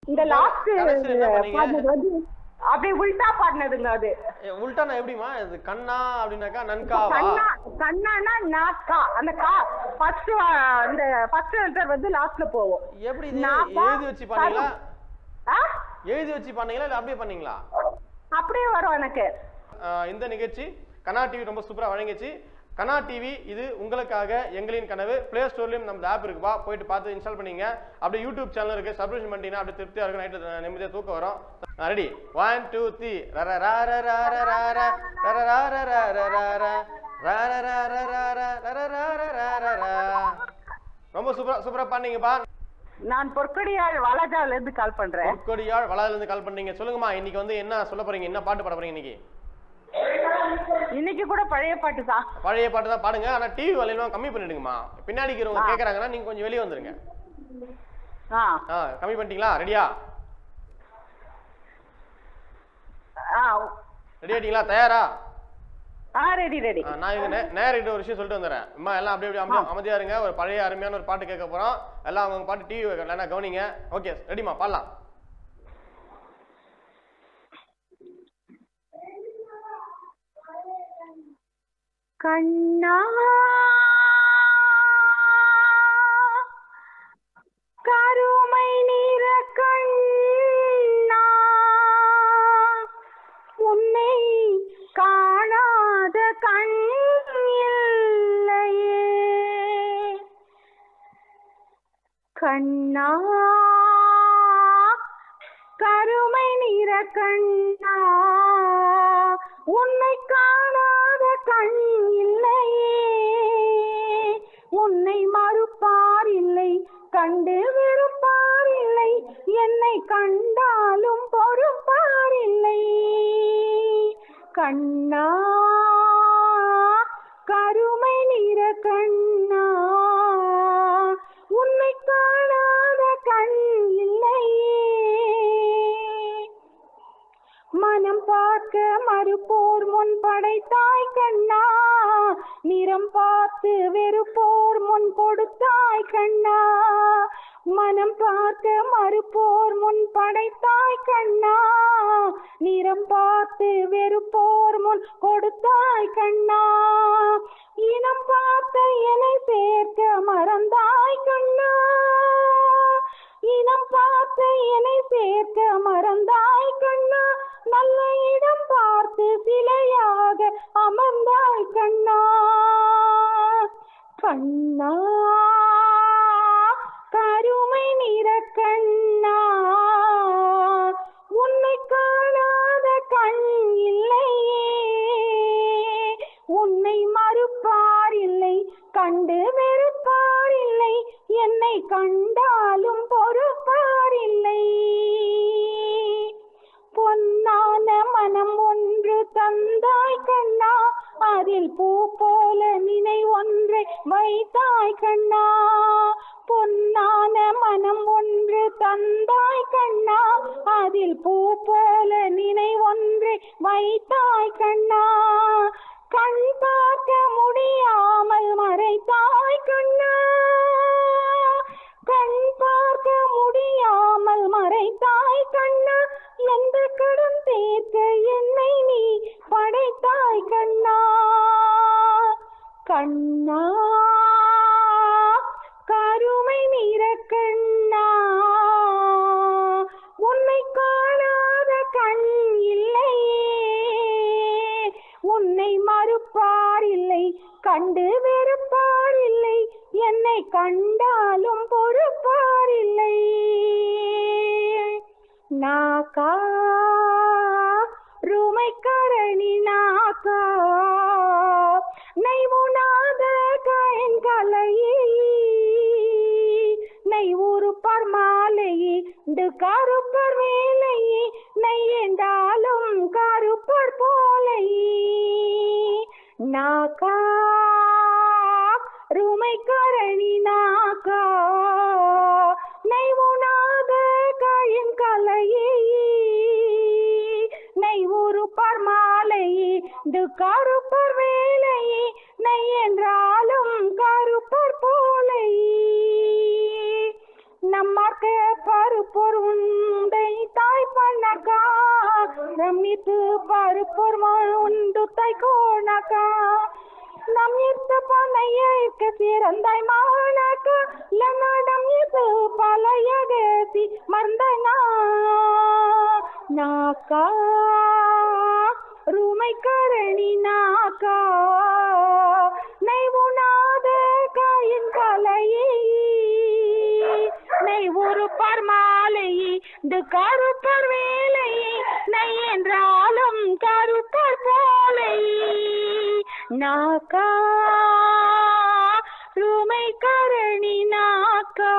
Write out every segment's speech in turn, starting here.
இந்த லாஸ்ட் கடைசியில என்ன பண்ணீங்க? பாடினது வந்து அப்படியே உல்டா பாடினதுங்க அது ஏ, உல்டானா எப்படிமா இது கண்ணா அப்படின்னாக்கா நன்காவா கண்ணா கண்ணானா நாக்கா அந்த கா ஃபர்ஸ்ட் அந்த ஃபர்ஸ்ட் லெட்டர் வந்து லாஸ்ட்ல போகும் எப்படி இது நாப்பா, எழுதி வச்சு பண்ணீங்களா ஆ எழுதி வச்சு பண்ணீங்களா இல்ல அப்படியே பண்ணீங்களா அப்படியே வரும் எனக்கு ஆஹ் இந்த நிகழ்ச்சி கனா டிவி ரொம்ப சூப்பரா வழங்கிச்சு கனா டிவி இது உங்களுக்காக எங்களின் கனவு பிளே ஸ்டோர்லயும் நம்ம ஆப் இருக்குப்பா போயிட்டு பார்த்து இன்ஸ்டால் பண்ணீங்க அப்படியே யூடியூப் சேனல் இருக்கு சப்ஸ்கிரிப்ஷன் பண்ணிட்டீங்கன்னா அப்படியே திருப்தியா இருக்கும் நைட்டு நிம்மதியா தூக்கம் வரும் ரெடி ஒன் டூ த்ரீ ரர ரர ரர ரர ரர ரர ரர ரர ரர ரர ரர ரர ரர ரர ரொம்ப சூப்பரா சூப்பரா பண்ணீங்கப்பா நான் பொற்கொடியாள் வளஜால இருந்து கால் பண்றேன் கொடியாள் வளாதுல இருந்து கால் பண்ணீங்க சொல்லுங்கம்மா இன்னைக்கு வந்து என்ன சொல்ல போறீங்க என்ன பாட்டு பாட போறீங்க இன்னைக்கு இன்னைக்கு கூட பழைய பாட்டு தான் பழைய பாட்டு தான் பாடுங்க ஆனா டிவி வலையெல்லாம் கம்மி பண்ணிடுங்கம்மா பின்னாடி இருக்கிறவங்க கேக்குறாங்கன்னா நீங்க கொஞ்சம் வெளியே வந்துருங்க ஆ ஆ கம்மி பண்ணிட்டீங்களா ரெடியா ஆ ரெடி ஆயிட்டீங்களா தயாரா ஆ ரெடி ரெடி ஆ, நான் இங்க நே- நேரா ஒரு விஷயம் சொல்லிட்டு வந்துடுறேன் அம்மா எல்லாம் அப்படியே அப்படியே அமைதியா- அமைதியா இருங்க ஒரு பழைய அருமையான ஒரு பாட்டு கேட்க போறோம் எல்லாம் அவங்க பாட்டு டிவி இல்லைன்னா கவனிங்க ஓகே ரெடிமா பாடலாம் கண்ணா கருமை நிற கண்ணா உன்னை காணாத கண் இல்லையே கண்ணா கருமை நிற கண்ணா உன்னை காணாத கண் இல்லையே உன்னை மறுப்பார் இல்லை கண்டு வெறுப்பார் இல்லை என்னை கண்டாலும் பொறுப்பார் இல்லை கண்ணா கருமை நிற கண்ணா உன்னை காணாத கண் இல்லையே மனம் பார்க்க மறுப்போர் முன் படைத்தாய் கண்ணா நிறம் பார்த்து வெறுப்போர் முன் கொடுத்தாய் கண்ணா மனம் பார்க்க மறுப்போர் முன் படைத்தாய் கண்ணா நிறம் பார்த்து வெறுப்போர் முன் கொடுத்தாய் கண்ணா இனம் பார்த்த என்னை சேர்க்க மறந்தாய் கண்ணா இனம் பார்த்து என்னை சேர்க்க மறந்தாய் கண்ணா நல்ல இடம் பார்த்து சிலையாக அமர்ந்தாய் கண்ணா கண்ணா கருமை நிற கண்ணா உன்னை காணாத கண் இல்லையே உன்னை மறுப்பார் இல்லை கண்டு வெறுப்பார் இல்லை என்னை கண்டாலும் பொறுப்பார் இல்லை பொன்னான மனம் ஒன்று தந்தாய் கண்ணா அதில் பூ போல நினை ஒன்றை வைத்தாய் கண்ணா பொன்னான மனம் ஒன்று தந்தாய் கண்ணா அதில் பூ போல நினை ஒன்றை வைத்தாய் கண்ணா கண் பார்க்க முடியாமல் மறைத்தாய் கண்ணா கண் பார்க்க முடியாமல் மறைத்தாய் கண்ணா எந்த கடன் தீர்க்க என்னை நீ படைத்தாய் கண்ணா கண்ணா கருமை நிற கண்ணா உன்னை காணாத கண் இல்லையே உன்னை மறுப்பார் இல்லை கண்டு வெறுப்பார் இல்லை என்னை கண்டாலும் பொறுப்பார் இல்லை நாக்கா ரூமை கரணி நாக்கா நைவுனாத காயன் கலையே நை ஊருப்பார் மாலையே இந்த கருப்பர் வேலையே நை என்றாலும் கருப்பர் போலையே நாக்கா ரூமை கரணி நாக்கா நை உணாத காயின் கலையே நை ஊருப்பார் மாலையே இந்த கருப்பர் வேலையே நை என்றாலும் கருப்பர் போலையே நம்மார்க்க பருப்பொருள் ನಮ್ಮಿತ್ತು ಬಾರುಪೋರ್ಮ ಉಂಡು ತೈಕೋಣಕ ನಮ್ಮಿತ್ತು ಪಲಯಕ ಸೇರಂದಾಯ್ ಮಾಣಕ ಲನಡಂ ಇದು ಪಲಯಗೇಸಿ மறந்தனா நாக்கா ரூமை கரணி நாக்கா நெய்வுனாத காயின் கலையை நெய் ஒரு பர்மாலை இந்த கருப்பர் வேலை நெய் என்றாலும் கருப்பர் போலை நாக்கா ரூமை கரணி நாக்கா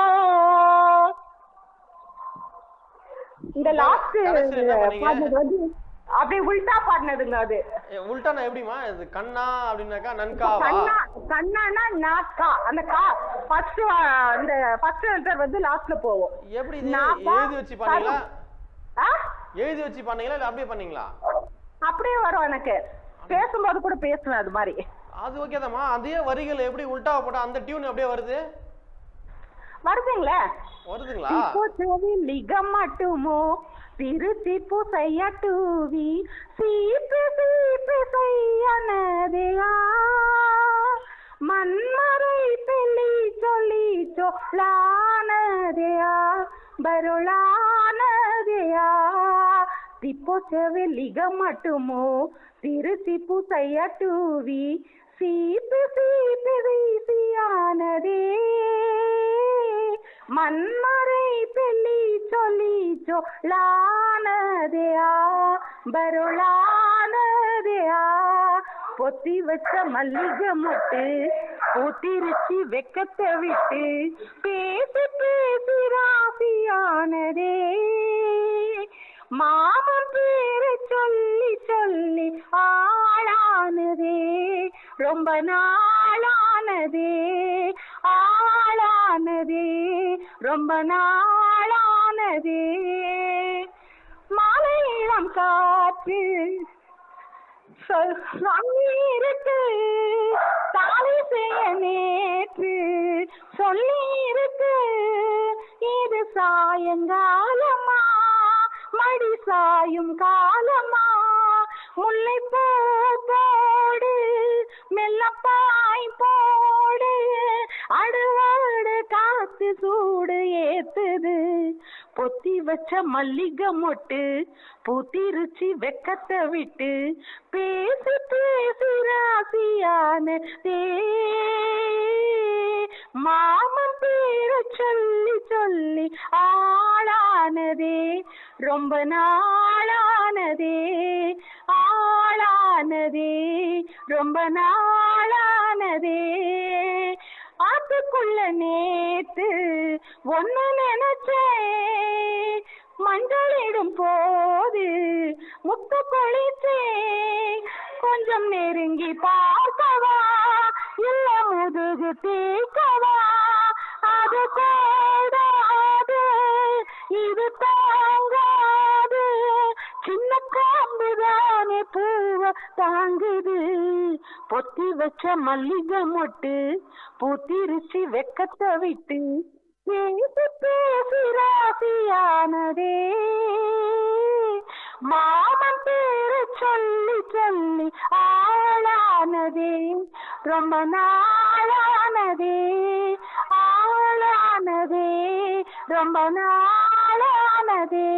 இந்த லாஸ்ட் கடைசில என்ன பண்ணீங்க? பாடினது வந்து அப்படியே உல்டா பாடினதுங்க அது ஏ, உல்டானா எப்படிமா இது கண்ணா அப்படின்னாக்கா நன்காவா கண்ணா கண்ணானா நாக்கா அந்த கா ஃபர்ஸ்ட் இந்த ஃபர்ஸ்ட் லெட்டர் வந்து லாஸ்ட்ல போகும் எப்படி இது நாக்கா, எழுதி வச்சு பண்ணீங்களா ஆ? எழுதி வச்சு பண்ணீங்களா இல்ல அப்படியே பண்ணீங்களா அப்படியே வரும் எனக்கு பேசும்போது கூட பேசுவேன் அது மாதிரி அது ஓகே தாம்மா அதே வரிகள் எப்படி உல்டாவா போட்டா அந்த டியூன் அப்படியே வருது வருதுங்களே வருதுங்களா பூச்சவி லிகமட்டுமோ திருச்சி பூசையட்டுவி சீப்பு சீப்பு செய்யனதையா மண்மறை பெள்ளி சொல்லி சொல்லானதையா பருளானதையா திப்போச்சவி லிகமட்டுமோ திருச்சி பூசையட்டுவி சீப்பு சீப்பு வீசியானதே மண்மறை பெள்ளி சொல்லி சொல்லானதையா பருளானதையா பொத்தி வச்ச மல்லிகை மொட்டு பூத்திருச்சி வெக்கத்தை விட்டு பேசி பேசி ராசியானதே மாமன் பேரை சொல்லி சொல்லி ஆளானதே ரொம்ப நாளானதே ஆளானதே ரொம்ப நாளானதே மாலை இளம் காற்று சொல்லிருக்கு தாலி செய்ய நேற்று சொல்லி இருக்கு இது சாயங்காலமா மடி சாயும் காலமா முல்லை பூ போடு மெல்லப்பாய் போடு அடுவாடு காத்து சூடு ஏத்துது பொத்தி வச்ச மல்லிகை மொட்டு பூத்திருச்சி வெக்கத்தை விட்டு பேசி பேசி ராசியானதே மாமன் பேரை சொல்லி சொல்லி ஆளானதே ரொம்ப நாளானதே ஆளானதே ரொம்ப நாளானதே ஆத்துக்குள்ள நேத்து ஒன்னு நினைச்சேன் மஞ்சளிடும் போது முத்து கொளிச்சே கொஞ்சம் நெருங்கி பார்க்கவா இல்ல முதுகு தேய்க்கவா அது கூடாது இது தாங்காது சின்ன காம்புதானே பூவ தாங்குது பொத்தி வச்ச மல்லிகை மொட்டு பூத்திருச்சி வெக்கத்தை விட்டு பேசி பேசி ராசியானதே மாமன் பேரு சொல்லி சொல்லி ஆளானதே ரொம்ப நாளானதே ஆளானதே ரொம்ப நாளானதே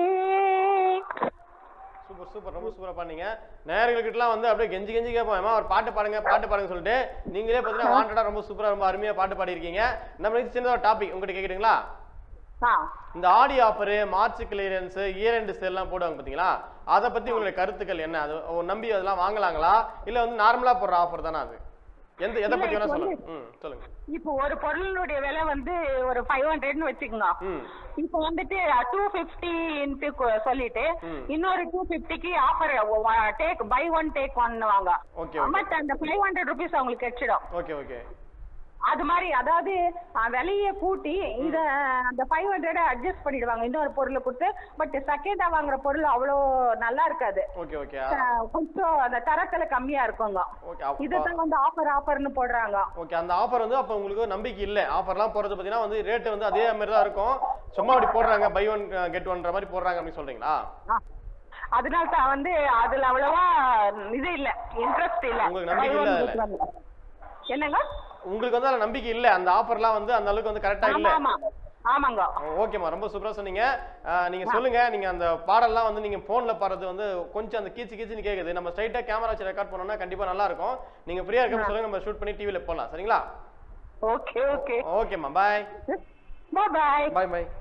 சூப்பர் சூப்பர் ரொம்ப சூப்பரா பண்ணீங்க நேயர்கள்கிட்டலாம் வந்து அப்படியே கெஞ்சி கெஞ்சி கேட்போம் ஏமா ஒரு பாட்டு பாடுங்க பாட்டு பாடுங்க சொல்லிட்டு நீங்களே பார்த்தீங்கன்னா வாண்டடா ரொம்ப சூப்பரா ரொம்ப அருமையா பாட்டு பாடியிருக்கீங்க நம்ம இது சின்னதா டாபிக் உங்ககிட்ட கேக்குறீங்களா ஆ இந்த Aadi offer March clearance year end சேல்லாம் போடுவாங்க பாத்தீங்களா அதை பத்தி உங்களுடைய கருத்துக்கள் என்ன அது ஓ, நம்பி அதெல்லாம் வாங்கலாங்களா இல்ல வந்து நார்மலா போடுற ஆஃபர் தானே அது எந்த எதை இல்ல, பத்தி வேணா இப்ப சொல்லுங்க ம் சொல்லுங்க இப்போ ஒரு பொருளுடைய விலை வந்து ஒரு ஃபைவ் ஹண்ட்ரட்னு வச்சுக்கோங்க ம் இப்போ வந்துட்டு டூ ஃபிஃப்டின்ட்டு சொல்லிட்டு ம். இன்னொரு டூ ஃபிஃப்டிக்கு offer take buy one take one வாங்க ஓகே ஓகே பட் அந்த ஃபைவ் ஹண்ட்ரட் ருபீஸ் அவங்களுக்கு கிடைச்சிடும் ஓகே ஓகே அது மாதிரி அதாவது அஹ், விலையை கூட்டி இந்த அந்த ஃபைவ் ஹண்ட்ரட் அட்ஜஸ்ட் பண்ணிடுவாங்க இன்னொரு பொருளை கொடுத்து பட் செகண்டா வாங்குற பொருள் அவ்வளோ நல்லா இருக்காது ஓகே ஓகே அஹ், கொஞ்சம் அந்த தரத்துல கம்மியா இருக்குங்க ஓகே அப்ப- இதுதான் வந்து ஆஃபர் ஆஃபர்னு போடுறாங்க ஓகே அந்த ஆஃபர் வந்து அப்போ உங்களுக்கு நம்பிக்கை இல்லை ஆஃபர்லாம் போறது பார்த்தீங்கன்னா வந்து ரேட் வந்து அதே மாதிரி தான் இருக்கும் சும்மா அப்படி போடுறாங்க பை ஒன் கெட் ஒன்ற மாதிரி போடுறாங்க அப்படின்னு சொல்றீங்களா ஆ. அதனால தான் வந்து அதுல அவ்வளவா இது இல்ல இன்ட்ரெஸ்ட் இல்ல உங்களுக்கு நம்பிக்கை Buy one இல்ல get one. என்னங்க உங்களுக்கு வந்து அதுல நம்பிக்கை இல்ல அந்த ஆஃபர்லாம் வந்து அந்த அளவுக்கு வந்து கரெக்டா இல்ல ஆமா ஆமா ஆமாங்க ஓகேம்மா ரொம்ப சூப்பரா சொன்னீங்க அஹ், நீங்க சொல்லுங்க நீங்க அந்த பாடல்லாம் வந்து நீங்க போன்ல பாடுறது வந்து கொஞ்சம் அந்த கீச்சு கீச்சுன்னு கேக்குது நம்ம ஸ்ட்ரைட்டா கேமரா வச்சு ரெக்கார்ட் பண்ணோம்னா கண்டிப்பா நல்லா இருக்கும் நீங்க ஃப்ரீயா இருக்க சொல்லுங்க நம்ம ஷூட் பண்ணி டிவில போடலாம் சரிங்களா ஓகே ஓகே ஓகேம்மா பாய் பாய் பாய் பாய் பாய்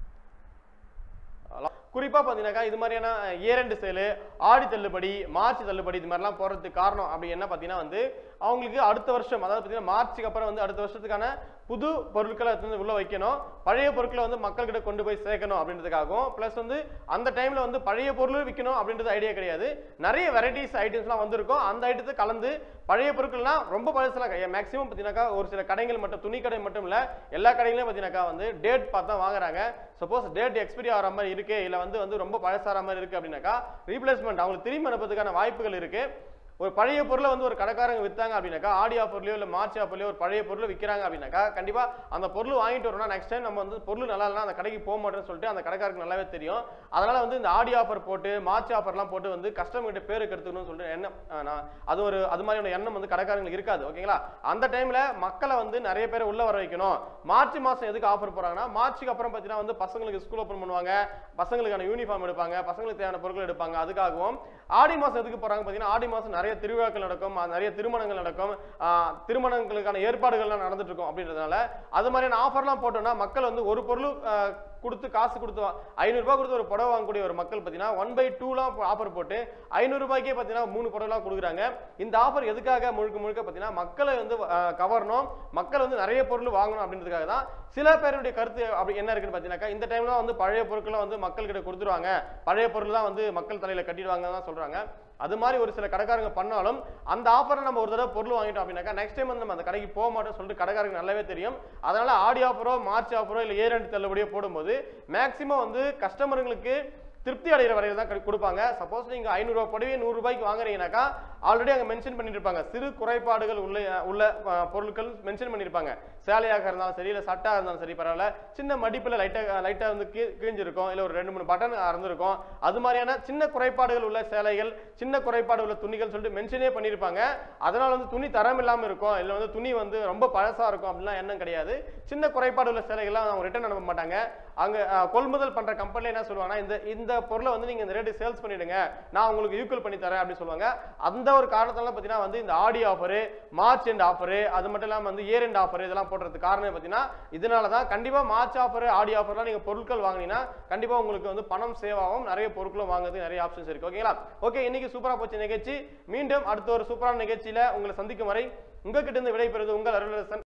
குறிப்பா பாத்தீங்கன்னாக்கா இது மாதிரியான இயர் எண்ட் சேலு ஆடி தள்ளுபடி மார்ச் தள்ளுபடி இது மாதிரிலாம் போறதுக்கு காரணம் அப்படி என்ன பாத்தீங்கன்னா வந்து அவங்களுக்கு அடுத்த வருஷம் அதாவது பாத்தீங்கன்னா மார்ச்சுக்கு அப்புறம் வந்து அடுத்த வருஷத்துக்கான புது பொருட்களை எடுத்து வந்து உள்ள வைக்கணும் பழைய பொருட்களை வந்து மக்கள்கிட்ட கொண்டு போய் சேர்க்கணும் அப்படின்றதுக்காகவும் ப்ளஸ் வந்து அந்த டைம்ல வந்து பழைய பொருளும் விற்கணும் அப்படின்றது ஐடியா கிடையாது நிறைய வெரைட்டிஸ் ஐட்டம்ஸ்லாம் வந்திருக்கும் அந்த ஐட்டத்தை கலந்து பழைய பொருட்கள்லாம் ரொம்ப பழசுலாம் மேக்ஸிமம் பார்த்தீங்கன்னாக்கா ஒரு சில கடைகள் மட்டும் துணி கடை மட்டும் இல்ல எல்லா கடைகளையும் பார்த்தீங்கன்னாக்கா வந்து டேட் பார்த்து தான் வாங்குறாங்க சப்போஸ் டேட் எக்ஸ்பைரி ஆகிற மாதிரி இருக்கு இல்ல வந்து வந்து ரொம்ப பழசாற மாதிரி இருக்கு அப்படின்னாக்கா ரீப்ளேஸ்மெண்ட் அவங்களுக்கு திரும்பி அனுப்புறதுக்கான வாய்ப்புகள் இருக்கு ஒரு பழைய பொருளை வந்து ஒரு கடைக்காரங்க வித்தாங்க அப்படின்னாக்கா ஆடி ஆஃபர்லயோ இல்ல மார்ச் ஆஃபர்லயோ ஒரு பழைய பொருளை விற்கிறாங்க அப்படின்னாக்கா கண்டிப்பா அந்த பொருள் வாங்கிட்டு வரோம்னா நெக்ஸ்ட் டைம் நம்ம வந்து பொருள் நல்லா இல்லைனா அந்த கடைக்கு போக மாட்டோம்னு சொல்லிட்டு அந்த கடைக்காரருக்கு நல்லாவே தெரியும் அதனால வந்து இந்த ஆடி ஆஃபர் போட்டு மார்ச் ஆஃபர்லாம் போட்டு வந்து கஸ்டமர் கிட்ட பேரு கெடுத்துக்கணும்னு சொல்லிட்டு எண்ணம் ஆஹ் நான் அது ஒரு அது மாதிரியான எண்ணம் வந்து கடைக்காரங்களுக்கு இருக்காது ஓகேங்களா அந்த டைம்ல மக்களை வந்து நிறைய பேரை உள்ள வர வைக்கணும் மார்ச் மாசம் எதுக்கு ஆஃபர் போறாங்கன்னா மார்ச்சுக்கு அப்புறம் பார்த்தீங்கன்னா வந்து பசங்களுக்கு ஸ்கூல் ஓப்பன் பண்ணுவாங்க பசங்களுக்கான யூனிஃபார்ம் எடுப்பாங்க பசங்களுக்கு தேவையான பொருட்கள் எடுப்பாங்க அதுக்காகவும் ஆடி மாசம் எதுக்கு போறாங்க பார்த்தீங்கன்னா ஆடி மாசம் நிறைய திருவிழாக்கள் நடக்கும் ஆஹ் நிறைய திருமணங்கள் நடக்கும் ஆஹ் திருமணங்களுக்கான ஏற்பாடுகள்லாம் நடந்துட்டு இருக்கும் அப்படின்றதுனால அது மாதிரியான ஆஃபர்லாம் போட்டோம்னா மக்கள் வந்து ஒரு பொருள் ஆஹ் கொடுத்து காசு கொடுத்து வா- ஐநூறு ரூபாய் கொடுத்து ஒரு புடவை வாங்கக்கூடிய ஒரு மக்கள் பார்த்தீங்கன்னா ஒன் பை டூலாம் ஆஃபர் போட்டு ஐநூறு ரூபாய்க்கே பார்த்தீங்கன்னா மூணு புடவைலாம் கொடுக்குறாங்க இந்த ஆஃபர் எதுக்காக முழுக்க முழுக்க பார்த்தீங்கன்னா மக்களை வந்து ஆஹ் கவரணும் மக்கள் வந்து நிறைய பொருள் வாங்கணும் அப்படின்றதுக்காக தான் சில பேருடைய கருத்து அப்படி என்ன இருக்குன்னு பார்த்தீங்கன்னாக்கா இந்த டைம்ல வந்து பழைய பொருட்களை வந்து மக்கள் கிட்ட கொடுத்துருவாங்க பழைய பொருள் தான் வந்து மக்கள் தலையில கட்டிடுவாங்கன்னு தான் சொல்றாங்க அது மாதிரி ஒரு சில கடைக்காரங்க பண்ணாலும் அந்த ஆஃபரை நம்ம ஒரு தடவை பொருள் வாங்கிட்டோம் அப்படின்னாக்கா நெக்ஸ்ட் டைம் வந்து நம்ம அந்த கடைக்கு போக மாட்டோம்னு சொல்லிட்டு கடைக்காரங்க நல்லாவே தெரியும் அதனால ஆடி ஆஃபரோ மார்ச் ஆஃபரோ இல்லை ஏர் ரெண்டு தள்ளுபடியோ போடும்போது மேக்ஸிமம் வந்து கஸ்டமருங்களுக்கு திருப்தி அடைகிற வரையில் தான் கடி- கொடுப்பாங்க சப்போஸ் நீங்க ஐநூறு ரூபாய் புடவையே நூறு ரூபாய்க்கு வாங்குறீங்கன்னாக்கா ஆல்ரெடி அங்க மென்ஷன் பண்ணிட்டு இருப்பாங்க சிறு குறைபாடுகள் உள்ள உள்ள அஹ், பொருட்கள் மென்ஷன் பண்ணியிருப்பாங்க சேலையாக இருந்தாலும் சரி இல்லை சட்டா இருந்தாலும் சரி பரவாயில்ல சின்ன மடிப்புல லைட்டா லைட்டா வந்து கீ கிழிஞ்சிருக்கும் இல்லை ஒரு ரெண்டு மூணு பட்டன் அறந்திருக்கும் அது மாதிரியான சின்ன குறைபாடுகள் உள்ள சேலைகள் சின்ன குறைபாடு உள்ள துணிகள் சொல்லிட்டு மென்ஷனே பண்ணியிருப்பாங்க அதனால வந்து துணி தரம் இல்லாம இருக்கும் இல்லை வந்து துணி வந்து ரொம்ப பழசா இருக்கும் அப்படிலாம் எண்ணம் கிடையாது சின்ன குறைபாடு உள்ள சேலைகள்லாம் அவங்க ரிட்டர்ன் அனுப்ப மாட்டாங்க அங்க அஹ், கொள்முதல் பண்ற கம்பெனில என்ன சொல்லுவாங்கன்னா இந்த இந்த பொருளை வந்து நீங்க இந்த ரேட்டு சேல்ஸ் பண்ணிடுங்க நான் உங்களுக்கு ஈக்குவல் பண்ணி தரேன் அப்படின்னு சொல்லுவாங்க அந்த ஒரு காரணத்தால பார்த்தீங்கன்னா வந்து இந்த ஆடி ஆஃபரு மார்ச் எண்ட் ஆஃபரு அது மட்டும் இல்லாம வந்து இயர் எண்ட் ஆஃபர் இதெல்லாம் போடுறதுக்கு காரணம் பார்த்தீங்கன்னா இதனால தான் கண்டிப்பா மார்ச் ஆஃபர் ஆடி ஆஃபர்லாம் நீங்க பொருட்கள் வாங்கினீங்கன்னா கண்டிப்பா உங்களுக்கு வந்து பணம் சேவ் ஆகும் நிறைய பொருட்களும் வாங்குறதுக்கு நிறைய ஆப்ஷன்ஸ் இருக்கு ஓகேங்களா ஓகே இன்னைக்கு சூப்பரா போச்சு நிகழ்ச்சி மீண்டும் அடுத்த ஒரு சூப்பரான நிகழ்ச்சியில உங்களை சந்திக்கும் வரை உங்ககிட்ட இருந்து விடைபெறுவது உங்கள் அருளரசன்